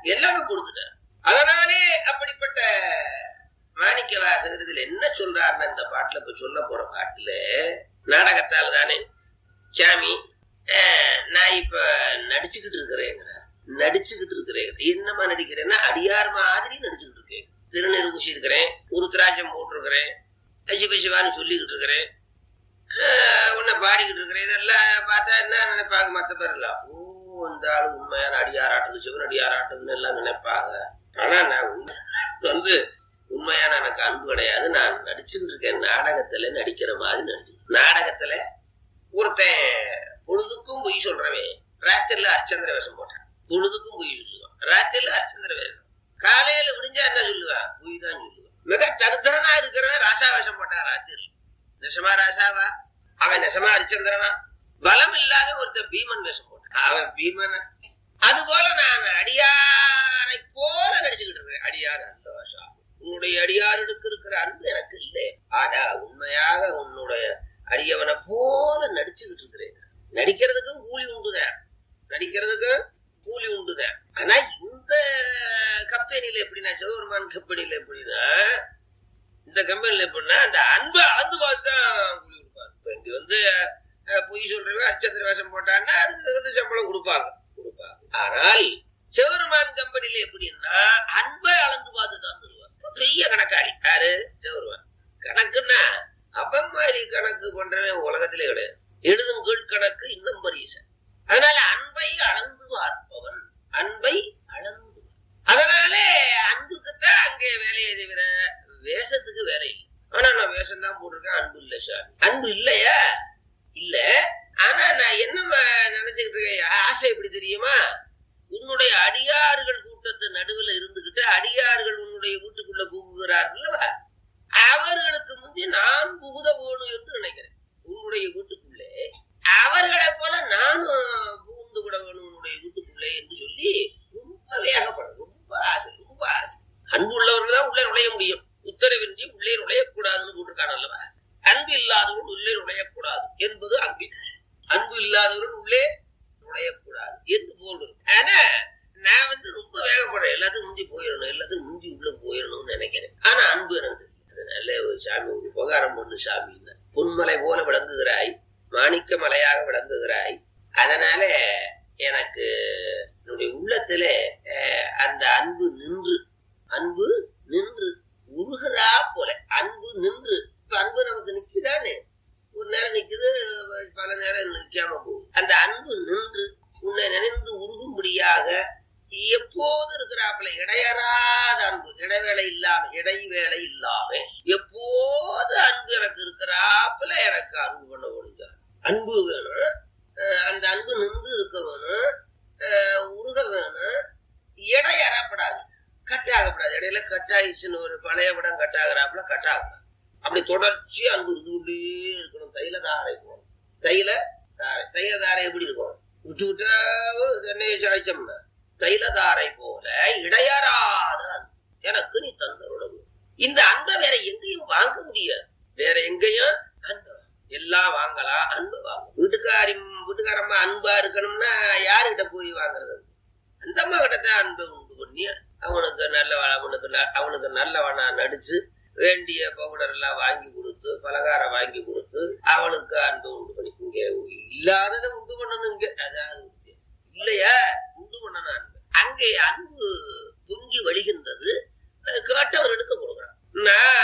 எல்லாமே கொடுத்துட்டார் அதனாலே அப்படிப்பட்ட மாணிக்க வாசகத்தில் என்ன சொல்றாருன்னா இந்த பாட்டுல இப்ப சொல்ல போற பாட்டுல நாடகத்தால தானே சாமி அஹ், நான் இப்ப நடிச்சுக்கிட்டு இருக்கிறேங்கிறார் நடிச்சுக்கிட்டு இருக்கிறேன் என்னமா நடிக்கிறேன்னா அடியார் மாதிரி நடிச்சுக்கிட்டு இருக்கேன் திருநீர் பூசி இருக்கிறேன் உருத்திராட்சம் போட்டிருக்கிறேன் சிவ சிவான்னு சொல்லிக்கிட்டு இருக்கிறேன் ஆஹ் உன்னை பாடிக்கிட்டு இருக்கிறேன் இதெல்லாம் பார்த்தா என்ன நினைப்பாங்க மத்த பேர் எல்லாம் ஓ இந்த ஆளு உண்மையான அடியாராட்டுது சிவன் அடியாராட்டுதுன்னு எல்லாம் நினைப்பாங்க ஆனா நான் உண்மை வந்து உண்மையான எனக்கு அன்பு கிடையாது நான் நடிச்சுட்டு இருக்கேன் நாடகத்துல நடிக்கிற மாதிரி நடிச்சு நாடகத்துல ஒருத்தன் பொழுதுக்கும் பொய் சொல்றவன் ராத்திரில அர்ச்சந்திர வேஷம் போட்டான் பொழுதுக்கும் பொய் சொல்லுவான் ராத்திரில அர்ச்சந்திர வேஷம் காலையில விடிஞ்சா என்ன சொல்லுவான் பொய் தான் சொல்லுவான் மிக தருத்தரனா இருக்கிறவன் ராசா வேஷம் போட்டான் ராத்திரி நெசமா ராசாவா அவன் நெசமா ஹரிச்சந்திரனா பலம் இல்லாத ஒருத்தன் பீமன் வேஷம் போட்டான் அவன் பீமன் அது போல நான் அடியாரை போல நடிச்சுக்கிட்டு இருக்கிறேன் அடியார் அந்த வருஷம் உன்னுடைய அடியார்களுக்கு இருக்கிற அன்பு எனக்கு இல்லை ஆடா உண்மையாக உன்னுடைய அடியவனை போல நடிச்சுக்கிட்டு இருக்கிறேன் நடிக்கிறதுக்கும் கூலி உண்டுதான் நடிக்கிறதுக்கும் கூலி உண்டுதான் ஆனா இந்த கம்பெனில எப்படின்னா சிவபெருமான் கம்பெனில எப்படின்னா இந்த கம்பெனில எப்படின்னா அந்த அன்பை அளந்து பார்த்தா கூலி கொடுப்பாங்க இப்ப இங்க வந்து அஹ், பொய் சொல்றவன் அச்சந்திர வேஷம் போட்டான்னா அதுக்கு தகுந்த சம்பளம் கொடுப்பாங்க கொடுப்பாங்க ஆனால் சிவருமான் கம்பெனில எப்படின்னா அன்பை அளந்து பார்த்து தான் தருவார் இப்ப பெரிய கணக்காரி யாரு சிவருமான் கணக்குன்னா அவன் மாதிரி கணக்கு பண்றவன் உலகத்திலே கிடையாது எழுதும் கீழ் கணக்கு இன்னும் பரிசன் அதனால அன்பை அளந்து பார்ப்பவன் அன்பை அளந்து அதனாலே அன்புக்குத்தான் அங்கே வேலையை தவிர வேஷத்துக்கு வேலை இல்லை ஆனா நான் வேஷம் தான் போட்டிருக்கேன் அன்பு இல்லை சார் அன்பு இல்லையா இல்ல ஆனா நான் என்ன நினைச்சுக்கிட்டு இருக்கேன் ஆசை எப்படி தெரியுமா உன்னுடைய அடியார்கள் கூட்டத்து நடுவுல இருந்துகிட்டு அடியார்கள் உன்னுடைய வீட்டுக்குள்ள புகுகிறார்கள் அவர்களுக்கு முந்தி நான் புகுத வேணும் என்று நினைக்கிறேன் உன்னுடைய வீட்டுக்குள்ளே அவர்களை போல நானும் புகுந்து விட வேணும் உன்னுடைய வீட்டுக்குள்ளே என்று சொல்லி ரொம்ப வேகப்படும் ரொம்ப ஆசை ரொம்ப ஆசை அன்பு உள்ளவர்கள் தான் உள்ளே நுழைய முடியும் உத்தரவின்றி உள்ளே நுழையக்கூடாதுன்னு போட்டிருக்காங்க அல்லவா அன்பு இல்லாதவர்கள் உள்ளே நுழையக்கூடாது என்பது அங்கே அன்பு இல்லாதவர்கள் உள்ளே நுழையக்கூடாது என்று போல் இருக்கு ஆனா நான் வந்து ரொம்ப வேகப்படுறேன் எல்லாத்துக்கும் முந்தி போயிடணும் எல்லாத்துக்கும் முந்தி உள்ள போயிடணும்னு நினைக்கிறேன் ஆனா அன்பு எனக்கு தெரியல. அதனால ஒரு சாமி ஒரு உபகாரம் பண்ணு சாமி பொன்மலை போல விளங்குகிறாய் மாணிக்க மலையாக விளங்குகிறாய் அதனால எனக்கு என்னுடைய உள்ளத்துல அஹ், அந்த அன்பு நின்று அன்பு நின்று உருகிறா போல அன்பு நின்று இப்ப அன்பு நமக்கு நிக்குதானே ஒரு நேரம் நிக்குது பல நேரம் நிக்காம போகுது அந்த அன்பு நின்று உன்னை நினைந்து உருகும்படியாக எப்போது இருக்கிறாப்புல இடையறாத அன்பு இடைவேளை இல்லாம இடைவேளை இல்லாம எப்போது அன்பு எனக்கு இருக்கிறாப்புல எனக்கு அன்பு பண்ண முடிஞ்சார் அன்பு வேணும் அஹ் அந்த அன்பு நின்று இருக்க வேணும் அஹ் உருக வேணும் இடையறப்படாது கட்டாகப்படாது இடையில கட்டாயிடுச்சுன்னு ஒரு பழைய படம் கட்டாகிறாப்புல கட்டாகக்கூடாது அப்படி தொடர்ச்சி அன்பு இருந்துகிட்டே இருக்கணும் தைல தாரை போகணும் தைல தாரை தைல தாரை எப்படி இருக்கும் விட்டு விட்டா தென்னையை சாய்ச்சோம்னா தைல தாரை போல இடையறாத அன்பு எனக்கு நீ தந்தருடன் இந்த அன்பை வேற எங்கேயும் வாங்க முடியாது வேற எங்கேயும் அன்பு எல்லாம் வாங்கலாம் அன்பு வாங்க வீட்டுக்காரி வீட்டுக்காரம்மா அன்பா இருக்கணும்னா யாருகிட்ட போய் வாங்குறது அந்த அம்மா கிட்ட தான் அன்பை உண்டு பண்ணி அவனுக்கு நல்லவன் அவனுக்கு ந- அவனுக்கு நல்லவனா நடிச்சு வேண்டிய பவுடர் எல்லாம் வாங்கி கொடுத்து பலகாரம் வாங்கி கொடுத்து அவனுக்கு அன்பை உண்டு பண்ணி இங்க இல்லாததை உண்டு பண்ணணும் இங்க அதாவது இல்லையா உண்டு பண்ணணும் அன்பு அங்கே அன்பு பொங்கி வழிகின்றது அஹ் கேட்டவர்களுக்கு கொடுக்குறான் நான்